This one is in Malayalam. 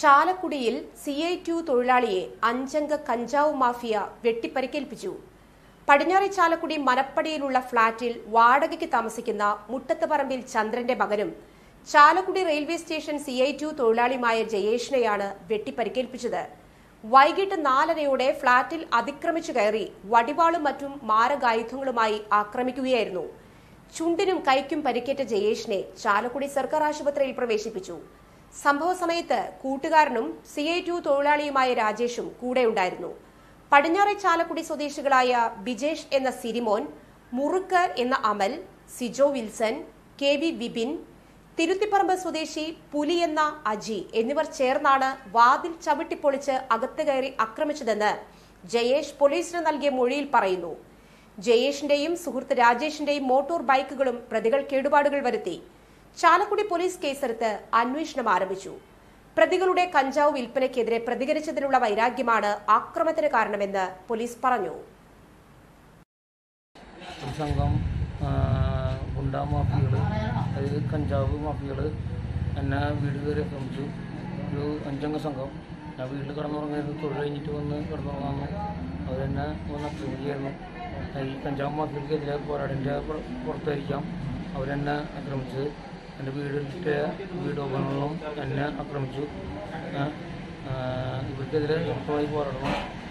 ചാലക്കുടിയിൽ സി ഐ ടു തൊഴിലാളിയെ അഞ്ചംഗ കഞ്ചാവ് മാഫിയ വെട്ടിപ്പരിക്കേൽപ്പിച്ചു പടിഞ്ഞാറെ ചാലക്കുടി മനപ്പടിയിലുള്ള ഫ്ളാറ്റിൽ വാടകയ്ക്ക് താമസിക്കുന്ന മുട്ടത്തുപറമ്പിൽ ചന്ദ്രന്റെ മകനും Chalakudy railway station CITU തൊഴിലാളിയുമായ ജയേഷിനെയാണ് വെട്ടിപ്പരിക്കേൽപ്പിച്ചത് വൈകിട്ട് നാലരയോടെ ഫ്ളാറ്റിൽ അതിക്രമിച്ചു കയറി വടിവാളും മറ്റും മാരകായുധങ്ങളുമായി ആക്രമിക്കുകയായിരുന്നു ചുണ്ടിനും കൈക്കും പരിക്കേറ്റ ജയേഷിനെ ചാലക്കുടി സർക്കാർ ആശുപത്രിയിൽ പ്രവേശിപ്പിച്ചു സംഭവ സമയത്ത് കൂട്ടുകാരനും സി ഐ ടു തൊഴിലാളിയുമായ രാജേഷും കൂടെയുണ്ടായിരുന്നു പടിഞ്ഞാറെ ചാലക്കുടി സ്വദേശികളായ ബിജേഷ് എന്ന സിരിമോൻ മുറുക്ക് എന്ന Amal Sijo Wilson K V Vipin Thiruthiparambu സ്വദേശി പുലി എന്ന അജി എന്നിവർ ചേർന്നാണ് വാതിൽ ചവിട്ടിപ്പൊളിച്ച് അകത്ത് കയറി ആക്രമിച്ചതെന്ന് ജയേഷ് പോലീസിന് നൽകിയ മൊഴിയിൽ പറയുന്നു ജയേഷിന്റെയും സുഹൃത്ത് രാജേഷിന്റെയും മോട്ടോർ ബൈക്കുകളും പ്രതികൾ കേടുപാടുകൾ വരുത്തി ചാലക്കുടി പോലീസ് കേസെടുത്ത് അന്വേഷണം ആരംഭിച്ചു പ്രതികളുടെ കഞ്ചാവ് വിൽപ്പനയ്ക്കെതിരെ പ്രതികരിച്ചതിനുള്ള വൈരാഗ്യമാണ് ആക്രമണത്തിന് കാരണമെന്ന് പോലീസ് പറഞ്ഞു ഒരു സംഘം ആ, ഗുണ്ടാ മാഫിയകൾ അതായത് കഞ്ചാവ് മാഫിയകൾ എന്നെ വീട് കയറി ആക്രമിച്ചു ഒരു അഞ്ചംഗ സംഘം ഞാൻ വീട്ടിൽ കിടന്നുറങ്ങായിരുന്നു തൊഴിൽ കഴിഞ്ഞിട്ട് വന്ന് കിടന്നുറങ്ങാമെന്ന് അവരെന്നെ വന്ന് ആക്രമിക്കുകയായിരുന്നു ഈ കഞ്ചാവ് മാഫിയകൾക്കെതിരെ പോരാടിൻ്റെ പുറത്തായിരിക്കാം അവരെന്നെ ആക്രമിച്ചത് എൻ്റെ വീടിൻ്റെ വീടോപകരണങ്ങളും എന്നെ ആക്രമിച്ചു ആ, ആ, ഇവർക്കെതിരെ ശക്തമായി പോരാടണം